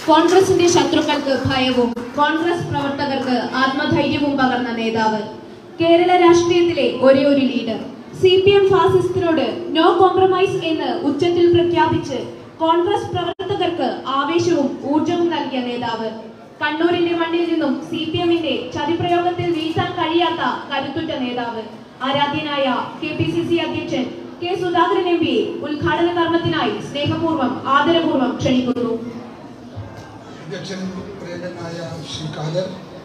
കോൺഗ്രസിന്റെ ശത്രുക്കൾക്ക് ഭയവും കോൺഗ്രസ് പ്രവർത്തകർക്ക് ആത്മധൈര്യവും പകർന്ന നേതാവ് കേരള രാഷ്ട്രീയത്തിലെ ഒരേ ഒരു ലീഡർ സി പി എം ഫാസിസ്റ്റിനോട് നോ കോംപ്രമൈസ് എന്ന് ഉച്ചത്തിൽ പ്രഖ്യാപിച്ച് കോൺഗ്രസ് പ്രവർത്തകർക്ക് ആവേശവും ഊർജവും നൽകിയ നേതാവ് കണ്ണൂരിന്റെ മണ്ണിൽ നിന്നും സി പി എമ്മിന്റെ ചതിപ്രയോഗത്തിൽ വീഴ്ത്താൻ കഴിയാത്ത കരുത്തുറ്റ നേതാവ് ആരാധ്യനായ കെ പി സി സി അധ്യക്ഷൻ കെ സുധാകരൻ എം പിയെ ഉദ്ഘാടന കർമ്മത്തിനായി സ്നേഹപൂർവ്വം ആദരപൂർവ്വം ക്ഷണിക്കുന്നു അധ്യക്ഷൻ പ്രിയങ്കനായ ശ്രീ ഖാദർ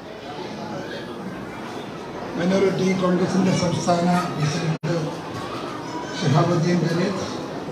മൈനോറിറ്റി കോൺഗ്രസിൻ്റെ സംസ്ഥാന പ്രസിഡന്റ് ഷിഹാബുദ്ദീൻ ദലിത്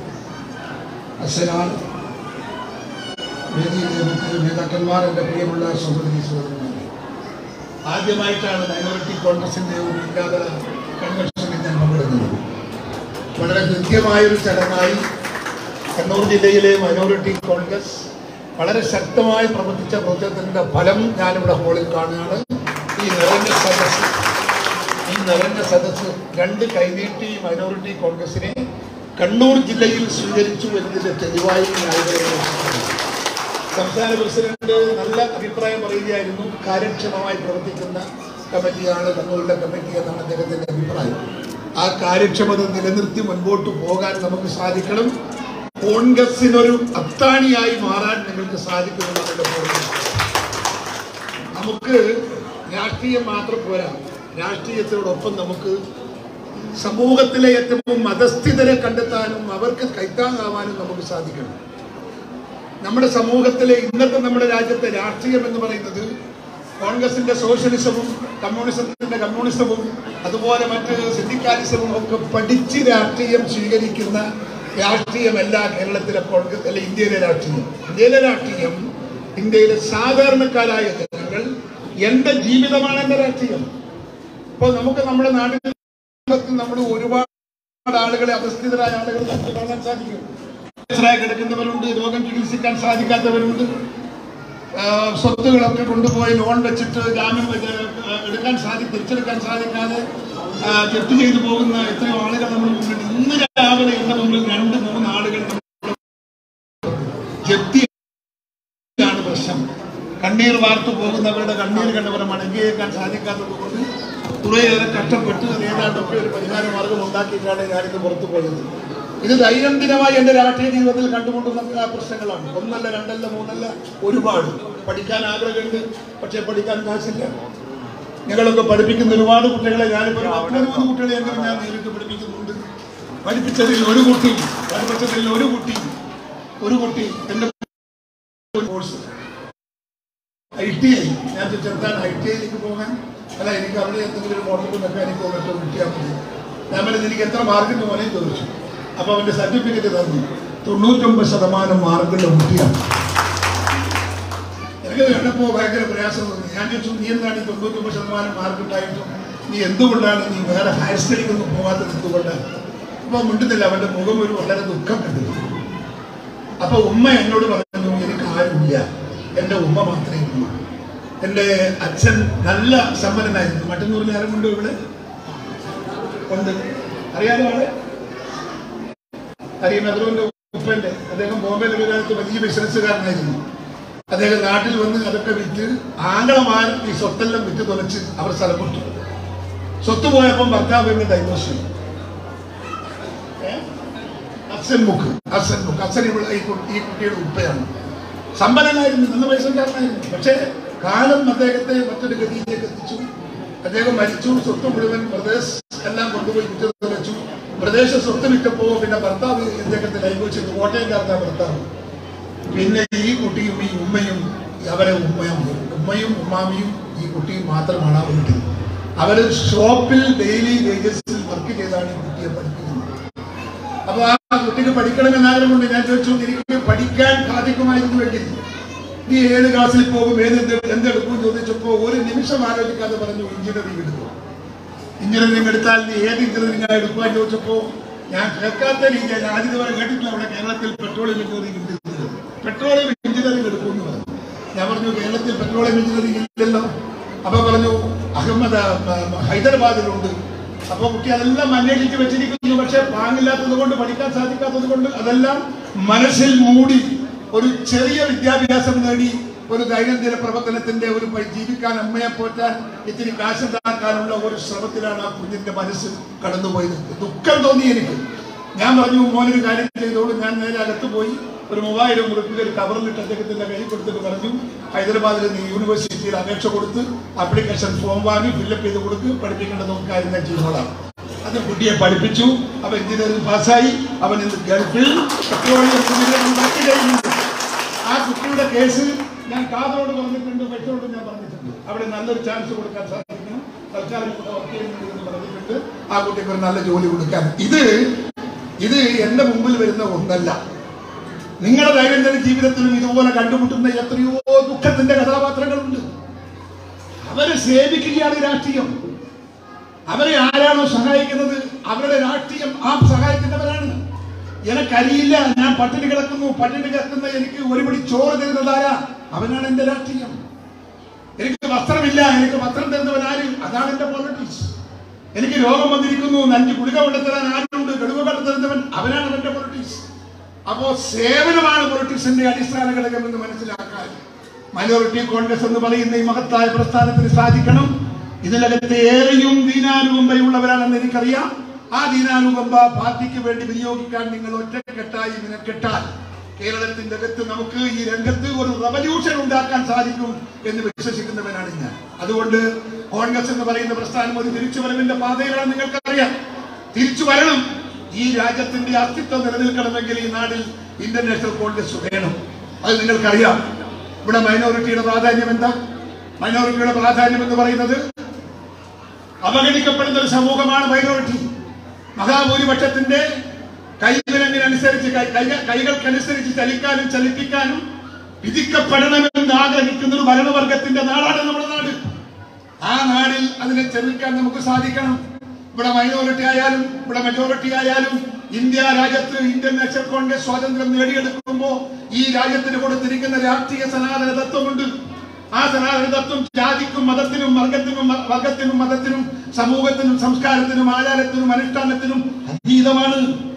അസനാൻ വേദിയിലെ മറ്റ് നേതാക്കന്മാർ എൻ്റെ പ്രിയമുള്ള സഹോദരി സഹോദരന്മാരെ ആദ്യമായിട്ടാണ് മൈനോറിറ്റി കോൺഗ്രസിൻ്റെ ഒരു ഉദ്ഘാടന കൺവെൻഷനിൽ ഞാൻ പങ്കെടുക്കുന്നത് വളരെ കൃത്യമായൊരു ചടങ്ങായി കണ്ണൂർ ജില്ലയിലെ മൈനോറിറ്റി കോൺഗ്രസ് വളരെ ശക്തമായി പ്രവർത്തിച്ച പ്രവർത്തനത്തിന്റെ ഫലം ഞാനിവിടെ ഹോളിൽ കാണുകയാണ് ഈ നിറഞ്ഞ സദസ്സ് ഈ നിറഞ്ഞ സദസ്സ് രണ്ട് കൈനീട്ടി മൈനോറിറ്റി കോൺഗ്രസിനെ കണ്ണൂർ ജില്ലയിൽ സ്വീകരിച്ചു എന്നതിന്റെ തെളിവായി ഞാൻ ഇവിടെ വിശ്വസിക്കുന്നു. സംസ്ഥാന പ്രസിഡന്റ് നല്ല അഭിപ്രായം പറയുകയായിരുന്നു കാര്യക്ഷമമായി പ്രവർത്തിക്കുന്ന കമ്മിറ്റിയാണ് കണ്ണൂരിലെ കമ്മിറ്റി എന്നാണ് അദ്ദേഹത്തിന്റെ അഭിപ്രായം ആ കാര്യക്ഷമത നിലനിർത്തി മുൻപോട്ട് പോകാൻ നമുക്ക് സാധിക്കണം കോൺഗ്രസിനൊരു അത്താണിയായി മാറാൻ നിങ്ങൾക്ക് സാധിക്കുമെന്നാണ് എൻ്റെ തോന്നുന്നത് നമുക്ക് രാഷ്ട്രീയം മാത്രം പോരാ രാഷ്ട്രീയത്തിനോടൊപ്പം നമുക്ക് സമൂഹത്തിലെ ഏറ്റവും മതസ്ഥിതരെ കണ്ടെത്താനും അവർക്ക് കൈത്താങ്ങാവാനും നമുക്ക് സാധിക്കണം നമ്മുടെ സമൂഹത്തിലെ ഇന്നത്തെ നമ്മുടെ രാജ്യത്തെ രാഷ്ട്രീയം എന്ന് പറയുന്നത് കോൺഗ്രസിന്റെ സോഷ്യലിസവും കമ്മ്യൂണിസത്തിന്റെ കമ്മ്യൂണിസവും അതുപോലെ മറ്റ് സിൻഡിക്കാലിസവും ഒക്കെ പഠിച്ച് രാഷ്ട്രീയം സ്വീകരിക്കുന്ന രാഷ്ട്രീയമല്ല കേരളത്തിലെ കോൺഗ്രസ് അല്ല ഇന്ത്യയിലെ രാഷ്ട്രീയം ഇന്ത്യയിലെ രാഷ്ട്രീയം ഇന്ത്യയിലെ സാധാരണക്കാരായ ജനങ്ങൾ എന്റെ ജീവിതമാണ് എന്റെ രാഷ്ട്രീയം ഇപ്പോൾ നമുക്ക് നമ്മുടെ നാട്ടിൽ നമ്മൾ ഒരുപാട് ആളുകളെ അധസ്ഥിതരായ ആളുകൾ നമുക്ക് കാണാൻ സാധിക്കും ക്യാൻസറായി കിടക്കുന്നവരുണ്ട് രോഗം ചികിത്സിക്കാൻ സാധിക്കാത്തവരുണ്ട് ആ, സ്വത്തുകളൊക്കെ കൊണ്ടുപോയി ലോൺ വെച്ചിട്ട് ജാമ്യം വെച്ച് എടുക്കാൻ സാധി തിരിച്ചെടുക്കാൻ സാധിക്കാതെ ആ, ജപ്തി ചെയ്തു പോകുന്ന എത്രയോ ആളുകൾ നമ്മൾ മുന്നിൽ ഇന്ന് രാവിലെ എന്റെ മുമ്പിൽ രണ്ട് മൂന്ന് ആളുകൾ നമ്മൾ ജപ്തിയാണ് പ്രശ്നം കണ്ണീർ വാർത്തു പോകുന്നവരുടെ കണ്ണീർ കണ്ടവരെ മടങ്ങിയേക്കാൻ സാധിക്കാത്തത് കൊണ്ട് കുറേയേറെ കഷ്ടപ്പെട്ട് അത് ഏതാണ്ടൊക്കെ ഒരു പരിഹാര മാർഗം ഉണ്ടാക്കിയിട്ടാണ് ഞാനിത് പുറത്തു പോയത് ഇത് ദൈനംദിനമായി എൻ്റെ രാഷ്ട്രീയ ജീവിതത്തിൽ കണ്ടുമുട്ടുന്ന ആ പ്രശ്നങ്ങളാണ് ഒന്നല്ല രണ്ടല്ല മൂന്നല്ല ഒരുപാട് പഠിക്കാൻ ആഗ്രഹമുണ്ട് പക്ഷേ പഠിക്കാൻ കാശില്ല ഞങ്ങളൊക്കെ പഠിപ്പിക്കുന്ന ഒരുപാട് കുട്ടികളെ ഞാനിപ്പോൾ ഒരു പത്ത് പതിമൂന്ന് കുട്ടികളെ എങ്കിലും ഞാൻ നേരിട്ട് പഠിപ്പിക്കുന്നുണ്ട് പഠിപ്പിച്ചതിൽ ഒരു കുട്ടി പഠിപ്പിച്ചതിൽ ഒരു കുട്ടി ഒരു കുട്ടി എൻ്റെ കോഴ്സ് ഐ ടി ഐ ഞാൻ ചെറുതാണ് ഐ ടി ഐയിലേക്ക് പോകാൻ അല്ല എനിക്ക് അവിടെ എന്തെങ്കിലും ഒരു മോട്ടോർ മെക്കാനിക്കോ മറ്റോ കിട്ടിയാൽ മതി ഞാൻ പറഞ്ഞത് എനിക്ക് എത്ര മാർക്കിൻ്റെ മോനെ ചോദിച്ചു അപ്പോൾ അവൻ്റെ സർട്ടിഫിക്കറ്റ് തന്നു തൊണ്ണൂറ്റൊമ്പത് ശതമാനം മാർക്കുള്ള കുട്ടിയാണ് എനിക്ക് കണ്ടപ്പോൾ ഭയങ്കര പ്രയാസം തോന്നി ഞാൻ ചോദിച്ചു നീ എന്താണ് ഈ തൊണ്ണൂറ്റൊമ്പത് ശതമാനം മാർക്ക് ഉണ്ടായിട്ടും നീ എന്തുകൊണ്ടാണ് നീ വേറെ ഹയർ സ്റ്റഡിക്കൊന്നും പോകാത്തത് എന്തുകൊണ്ടാണ് അപ്പോൾ മിണ്ടുന്നില്ല അവൻ്റെ മുഖം ഒരു വളരെ ദുഃഖം കണ്ടു അപ്പൊ ഉമ്മ എന്നോട് പറഞ്ഞു എനിക്ക് ആരുമില്ല എൻ്റെ ഉമ്മ മാത്രമേ ഉള്ളൂ എൻ്റെ അച്ഛൻ നല്ല സമ്പന്നനായിരുന്നു മറ്റന്നൂരിൽ ആരുമുണ്ടോ ഇവിടെ ഉണ്ട് അറിയാലോ ആളെ അറിയാം അതുകൊണ്ട് ഉപ്പൻ്റെ അദ്ദേഹം ബോംബെയിൽ ഒരു കാലത്ത് വലിയ ബിസിനസ്സുകാരനായിരുന്നു അദ്ദേഹം നാട്ടിൽ വന്ന് അതൊക്കെ വിറ്റ് ആംഗളമാർ ഈ സ്വത്തെല്ലാം വിറ്റ് തുലച്ച് അവർ സ്ഥലം വിട്ടു സ്വത്ത് പോയപ്പം ഭർത്താവ് എന്നെ ഡൈവോഴ്സ് ചെയ്തു ഏ? അച്ഛൻ മുക്ക് അച്ഛൻ മുക്ക് അച്ഛൻ ഇവിടെ ഈ കു- ഈ കുട്ടിയുടെ ഉപ്പയാണ് സമ്പന്നനായിരുന്നു നല്ല പൈസക്കാരനായിരുന്നു പക്ഷേ കാലം അദ്ദേഹത്തെ മറ്റൊരു ഗതിയിലേക്ക് എത്തിച്ചു അദ്ദേഹം മരിച്ചു സ്വത്ത് മുഴുവൻ പ്രദേശ് എല്ലാം കൊണ്ടുപോയി കുറ്റം വെച്ചു പ്രദേശ സ്വത്ത് വിറ്റപ്പോ പിന്നെ ഭർത്താവ് ഇദ്ദേഹത്തെ ലൈവോച്ച് കോട്ടയംകാരനാ ഭർത്താവ് പിന്നെ ഈ കുട്ടിയും ഈ ഉമ്മയും അവരെ ഉമ്മയും ഉമ്മയും ഉമ്മാമിയും ഈ കുട്ടിയും മാത്രമാണ് ആ വീട്ടിൽ അവര് ഷോപ്പിൽ ഡെയിലി വേജസിൽ വർക്ക് ചെയ്താണ് ഈ കുട്ടിയെ പഠിപ്പിക്കുന്നത് അപ്പൊ ആ കുട്ടിക്ക് പഠിക്കണമെന്ന് ആഗ്രഹമുണ്ട് ഞാൻ ചോദിച്ചു എനിക്ക് പഠിക്കാൻ സാധിക്കുമായിരുന്നുവെങ്കിൽ നീ ഏത് ക്ലാസ്സിൽ പോകും ഏത് എന്ത് എന്തെടുക്കും ചോദിച്ചപ്പോ ഒരു നിമിഷം ആലോചിക്കാതെ പറഞ്ഞു എഞ്ചിനീയറിംഗ് എടുക്കും എഞ്ചിനീയറിംഗ് എടുത്താൽ നീ ഏത് എഞ്ചിനീയറിംഗ് ആയി എടുക്കുവാൻ ചോദിച്ചപ്പോ ഞാൻ കേൾക്കാത്ത രീതി ഞാൻ ആദ്യം ഇതുവരെ കേട്ടിട്ടില്ല അവിടെ കേരളത്തിൽ പെട്രോളിയം എഞ്ചിനീയറിംഗ് ഉണ്ട് പെട്രോളിയം എഞ്ചിനീയറിംഗ് എടുക്കുമെന്ന് പറഞ്ഞു ഞാൻ പറഞ്ഞു കേരളത്തിൽ പെട്രോളിയം എഞ്ചിനീയറിംഗ് ഇല്ലല്ലോ അപ്പൊ പറഞ്ഞു അഹമ്മദ് ആ, ഹൈദരാബാദിലുണ്ട് അപ്പൊ കുട്ടി അതെല്ലാം അന്വേഷിച്ച് വെച്ചിരിക്കുന്നു പക്ഷെ പാങ്ങില്ലാത്തത് കൊണ്ട് പഠിക്കാൻ സാധിക്കാത്തത് കൊണ്ട് അതെല്ലാം മനസ്സിൽ മൂടി ഒരു ചെറിയ വിദ്യാഭ്യാസം നേടി ഒരു ദൈനംദിന പ്രവർത്തനത്തിന്റെ ഒരു പ- ജീവിക്കാൻ അമ്മയെ പോറ്റാൻ ഇത്തിരി കാശുണ്ടാക്കാനുള്ള ഒരു ശ്രമത്തിലാണ് ആ കുഞ്ഞിന്റെ മനസ്സ് കടന്നുപോയത് ദുഃഖം തോന്നി എനിക്ക് ഞാൻ പറഞ്ഞു മോനൊരു കാര്യം ചെയ്തോളൂ ഞാൻ നേരെ അകത്ത് പോയി ഒരു മൂവായിരം ഉറുപ്പിക ഒരു കവറിലിട്ട് അദ്ദേഹത്തിന്റെ കയ്യിൽ കൊടുത്തിട്ട് പറഞ്ഞു ഹൈദരാബാദിൽ നീ യൂണിവേഴ്സിറ്റിയിൽ അപേക്ഷ കൊടുത്ത് ആപ്ലിക്കേഷൻ ഫോം വാങ്ങി ഫില്ലപ്പ് ചെയ്ത് കൊടുത്ത് പഠിപ്പിക്കേണ്ട നമുക്ക് കാര്യം ഞാൻ ചെയ്തോളാം അത് കുട്ടിയെ പഠിപ്പിച്ചു അവൻ എഞ്ചിനീയറിംഗ് പാസ്സായി അവൻ ഇന്ന് ഗൾഫിൽ പെട്രോളിയം എഞ്ചിനീയറിംഗ് വർക്ക് ചെയ്യുന്നുണ്ട് ആ കുട്ടിയുടെ കേസ് ഞാൻ കാതോട് പറഞ്ഞിട്ടുണ്ട് വെച്ചോട് ഞാൻ പറഞ്ഞിട്ടുണ്ട് അവിടെ നല്ലൊരു ചാൻസ് കൊടുക്കാൻ സാധിക്കണം തൽക്കാലം ഇവിടെ വർക്ക് ചെയ്യുന്നുണ്ട് എന്ന് പറഞ്ഞിട്ടുണ്ട് ആ കുട്ടിക്ക് ഒരു നല്ല ജോലി കൊടുക്കാൻ ഇത് ഇത് എന്റെ മുമ്പിൽ വരുന്ന ഒന്നല്ല നിങ്ങളുടെ ദൈനംദിന ജീവിതത്തിലും ഇതുപോലെ കണ്ടുമുട്ടുന്ന എത്രയോ ദുഃഖത്തിന്റെ കഥാപാത്രങ്ങളുണ്ട് അവരെ സേവിക്കുകയാണ് ഈ രാഷ്ട്രീയം അവരെ ആരാണോ സഹായിക്കുന്നത് അവരുടെ രാഷ്ട്രീയം ആ സഹായിക്കുന്നവരാണ് എനക്കറിയില്ല ഞാൻ പട്ടിണി കിടക്കുന്നു പട്ടിണി കിടക്കുന്ന എനിക്ക് ഒരു പിടി ചോറ് തരുന്നതാരാ അവനാണ് എന്റെ രാഷ്ട്രീയം എനിക്ക് വസ്ത്രമില്ല എനിക്ക് വസ്ത്രം തരുന്നവൻ ആര് അതാണ് എന്റെ പൊളിറ്റിക്സ് എനിക്ക് രോഗം വന്നിരിക്കുന്നു അഞ്ച് ഗുളിക കൊണ്ടുതരാൻ ആരുണ്ട് ഗഡുവ കൊണ്ടുതരുന്നവൻ അവനാണ് എന്റെ പൊളിറ്റിക്സ് അപ്പോ സേവനമാണ് പൊളിറ്റിക്സിന്റെ അടിസ്ഥാന ഘടകം എന്ന് മനസ്സിലാക്കാൻ മൈനോറിറ്റി കോൺഗ്രസ് എന്ന് പറയുന്ന ഈ മഹത്തായ പ്രസ്ഥാനത്തിന് സാധിക്കണം ഇതിനകത്ത് ഏറെയും ദീനാനുകമ്പയുള്ളവരാണെന്ന് എനിക്കറിയാം ആ ദീനാനുകമ്പ പാർട്ടിക്ക് വേണ്ടി വിനിയോഗിക്കാൻ നിങ്ങൾ ഒറ്റക്കെട്ടായി മിനക്കെട്ടാൽ കേരളത്തിന്റെ അകത്ത് നമുക്ക് ഈ രംഗത്ത് ഒരു റവല്യൂഷൻ ഉണ്ടാക്കാൻ സാധിക്കും എന്ന് വിശ്വസിക്കുന്നവനാണ് ഞാൻ അതുകൊണ്ട് കോൺഗ്രസ് എന്ന് പറയുന്ന പ്രസ്ഥാനം ഒരു തിരിച്ചുവരവിന്റെ പാതയിലാണ് നിങ്ങൾക്കറിയാം തിരിച്ചു വരണം ഈ രാജ്യത്തിന്റെ അസ്തിത്വം നിലനിൽക്കണമെങ്കിൽ ഈ നാടിൽ ഇന്ത്യൻ നാഷണൽ കോൺഗ്രസ് വേണം അത് നിങ്ങൾക്കറിയാം ഇവിടെ മൈനോറിറ്റിയുടെ പ്രാധാന്യം എന്താ മൈനോറിറ്റിയുടെ പ്രാധാന്യം എന്ന് പറയുന്നത് അവഗണിക്കപ്പെടുന്ന ഒരു സമൂഹമാണ് മൈനോറിറ്റി മഹാഭൂരിപക്ഷത്തിന്റെ കൈവിലങ്ങിനനുസരിച്ച് കൈ- കൈ- കൈകൾക്കനുസരിച്ച് ചലിക്കാനും ചലിപ്പിക്കാനും വിധിക്കപ്പെടണമെന്ന് ആഗ്രഹിക്കുന്ന ഒരു ഭരണവർഗത്തിന്റെ നാടാണ് നമ്മുടെ നാട് ആ നാടിൽ അതിനെ ചെറുക്കാൻ നമുക്ക് സാധിക്കണം ഇവിടെ മൈനോറിറ്റി ആയാലും ഇവിടെ മെജോറിറ്റി ആയാലും ഇന്ത്യ രാജ്യത്ത് ഇന്ത്യൻ നാഷണൽ കോൺഗ്രസ് സ്വാതന്ത്ര്യം നേടിയെടുക്കുമ്പോൾ ഈ രാജ്യത്തിന് കൊടുത്തിരിക്കുന്ന രാഷ്ട്രീയ സനാതന തത്വമുണ്ട് ആ സനാതന തത്വം ജാതിക്കും മതത്തിനും വർഗത്തിനും മ- വർഗത്തിനും മതത്തിനും സമൂഹത്തിനും സംസ്കാരത്തിനും ആചാരത്തിനും അനുഷ്ഠാനത്തിനും അതീതമാണ്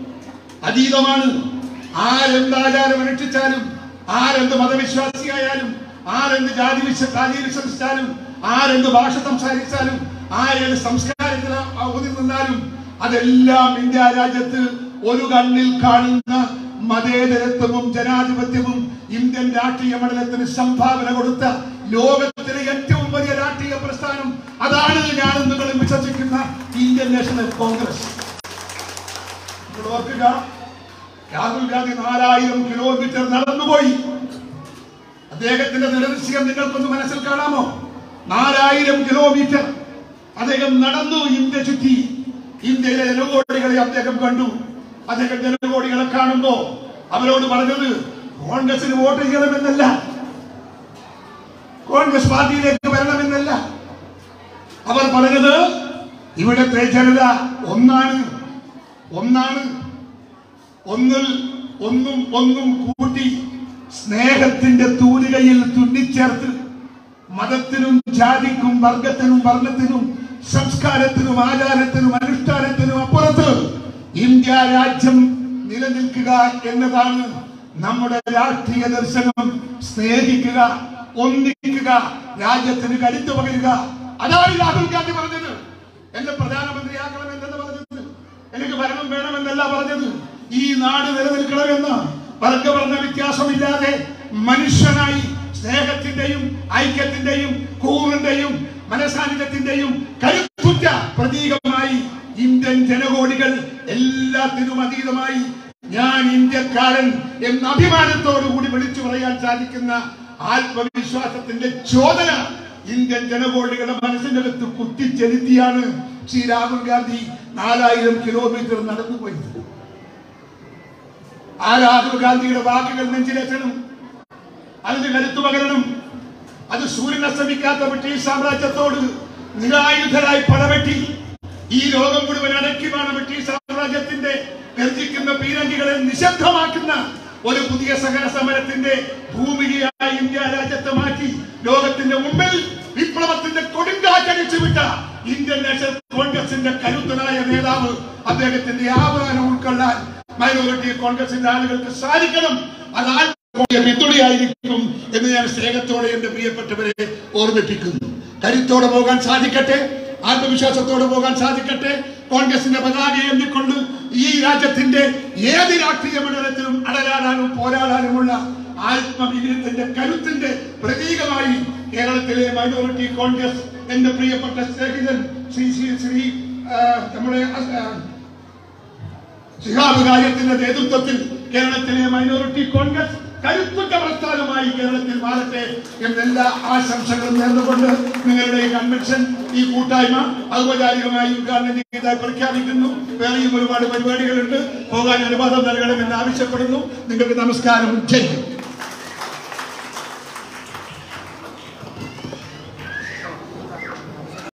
അതീതമാണ് ആരെന്ത് ആചാരം അനുഷ്ഠിച്ചാലും ആരെന്ത് മതവിശ്വാസിയായാലും ആരെന്ത് ജാതി വിശ്വ ജാതി വിശ്വസിച്ചാലും ആരെന്ത് ഭാഷ സംസാരിച്ചാലും ആരെന്ത് സംസ്കാരത്തിന് ഊതി നിന്നാലും അതെല്ലാം ഇന്ത്യ രാജ്യത്ത് ഒരു കണ്ണിൽ കാണുന്ന മതേതരത്വവും ജനാധിപത്യവും ഇന്ത്യൻ രാഷ്ട്രീയ മണ്ഡലത്തിന് സംഭാവന കൊടുത്ത ലോകത്തിലെ ഏറ്റവും വലിയ രാഷ്ട്രീയ പ്രസ്ഥാനം അതാണ് ഞാനും നിങ്ങളും വിശ്വസിക്കുന്ന ഇന്ത്യൻ നാഷണൽ കോൺഗ്രസ് നിങ്ങൾ ഓർക്കുക രാഹുൽ ഗാന്ധി നാലായിരം കിലോമീറ്റർ നടന്നുപോയി അദ്ദേഹത്തിന്റെ നിരദൃശ്യം നിങ്ങൾക്കൊന്ന് മനസ്സിൽ കാണാമോ നാലായിരം കിലോമീറ്റർ അദ്ദേഹം നടന്നു ഇന്ത്യ ചുറ്റി ഇന്ത്യയിലെ ജനകോടികളെ അദ്ദേഹം കണ്ടു അദ്ദേഹം ജനകോടികളെ കാണുമ്പോ അവരോട് പറഞ്ഞത് കോൺഗ്രസിന് വോട്ട് ചെയ്യണമെന്നല്ല കോൺഗ്രസ് പാർട്ടിയിലേക്ക് വരണമെന്നല്ല അവർ പറഞ്ഞത് ഇവിടുത്തെ ജനത ഒന്നാണ് ഒന്നാണ് ഒന്നിൽ ഒന്നും ഒന്നും കൂട്ടി സ്നേഹത്തിന്റെ തൂലികയിൽ തുന്നിച്ചേർത്ത് മതത്തിനും ജാതിക്കും വർഗത്തിനും വർണ്ണത്തിനും സംസ്കാരത്തിനും ആചാരത്തിനും അനുഷ്ഠാനത്തിനും അപ്പുറത്ത് ഇന്ത്യ രാജ്യം നിലനിൽക്കുക എന്നതാണ് നമ്മുടെ രാഷ്ട്രീയ ദർശനം സ്നേഹിക്കുക ഒന്നിക്കുക രാജ്യത്തിന് കരുത്ത് പകരുക അതാണ് രാഹുൽ ഗാന്ധി പറഞ്ഞത് എന്നെ പ്രധാനമന്ത്രിയാക്കണമെന്നാണ് പറഞ്ഞത് എനിക്ക് ഭരണം വേണമെന്നല്ല പറഞ്ഞത് ഈ നാട് നിലനിൽക്കണമെന്ന് വർഗവർണ്ണ വ്യത്യാസമില്ലാതെ മനുഷ്യനായി സ്നേഹത്തിന്റെയും ഐക്യത്തിന്റെയും കൂറിന്റെയും മനസാന്നിധ്യത്തിന്റെയും കരുത്തുറ്റ പ്രതീകമായി ഇന്ത്യൻ ജനകോടികൾ എല്ലാത്തിനും അതീതമായി ഞാൻ ഇന്ത്യക്കാരൻ എന്ന അഭിമാനത്തോടു കൂടി വിളിച്ചു പറയാൻ സാധിക്കുന്ന ആത്മവിശ്വാസത്തിന്റെ ചോദന ഇന്ത്യൻ ജനകോടികളുടെ മനസ്സിന്റെ അകത്ത് കുത്തിച്ചെലുത്തിയാണ് ശ്രീ രാഹുൽ ഗാന്ധി നാലായിരം കിലോമീറ്റർ നടന്നുപോയത് ആ രാഹുൽ ഗാന്ധിയുടെ വാക്കുകൾ നെഞ്ചിലേറ്റണം അതിന് കരുത്തു പകരണം അത് സൂര്യൻ അസ്തമിക്കാത്ത ബ്രിട്ടീഷ് സാമ്രാജ്യത്തോട് നിരായുധരായി പടവെട്ടി ഈ ലോകം മുഴുവൻ അടക്കിമാണ് ബ്രിട്ടീഷ് സാമ്രാജ്യത്തിന്റെ ഗർജിക്കുന്ന പീരങ്കികളെ നിശബ്ദമാക്കുന്ന ഒരു പുതിയ സഹന സമരത്തിന്റെ ഭൂമികയായി ഇന്ത്യ രാജ്യത്തെ മാറ്റി ലോകത്തിന്റെ മുമ്പിൽ വിപ്ലവത്തിന്റെ കൊടുങ്കാറ്റടിച്ചു വിട്ട ഇന്ത്യൻ നാഷണൽ കോൺഗ്രസിന്റെ കരുത്തനായ നേതാവ് അദ്ദേഹത്തിന്റെ ആഹ്വാനം ഉൾക്കൊള്ളാൻ മൈനോറിറ്റി കോൺഗ്രസിന്റെ ആളുകൾക്ക് സാധിക്കണം അത് പിന്തുണയായിരിക്കും എന്ന് ഞാൻ സ്നേഹത്തോടെ എന്റെ പ്രിയപ്പെട്ടവരെ ഓർമ്മിപ്പിക്കുന്നു കരുത്തോടെ പോകാൻ സാധിക്കട്ടെ ആത്മവിശ്വാസത്തോടെ പോകാൻ സാധിക്കട്ടെ കോൺഗ്രസിന്റെ പതാക എണ്ണിക്കൊണ്ട് ഈ രാജ്യത്തിന്റെ ഏത് രാഷ്ട്രീയ മണ്ഡലത്തിലും അടരാടാനും പോരാടാനുമുള്ള ആത്മവിനയത്തിന്റെ കരുത്തിന്റെ പ്രതീകമായി കേരളത്തിലെ മൈനോറിറ്റി കോൺഗ്രസ് എന്റെ പ്രിയപ്പെട്ട സ്നേഹിതൻ ശ്രീ ശ്രീ ശ്രീ ആ, നമ്മുടെ ആ, ശിഹാബ് കാര്യത്തിന്റെ നേതൃത്വത്തിൽ കേരളത്തിലെ മൈനോറിറ്റി കോൺഗ്രസ് കരുത്തുറ്റ പ്രസ്ഥാനമായി കേരളത്തിൽ മാറട്ടെ എന്നെല്ലാ ആശംസകളും നേർന്നുകൊണ്ട് നിങ്ങളുടെ ഈ കൺവെൻഷൻ ഈ കൂട്ടായ്മ ഔപചാരികമായി ഉദ്ഘാടനം ചെയ്തതായി പ്രഖ്യാപിക്കുന്നു വേറെയും ഒരുപാട് പരിപാടികളുണ്ട് പോകാൻ അനുവാദം നൽകണമെന്ന് ആവശ്യപ്പെടുന്നു നിങ്ങൾക്ക് നമസ്കാരം ചെയ്യും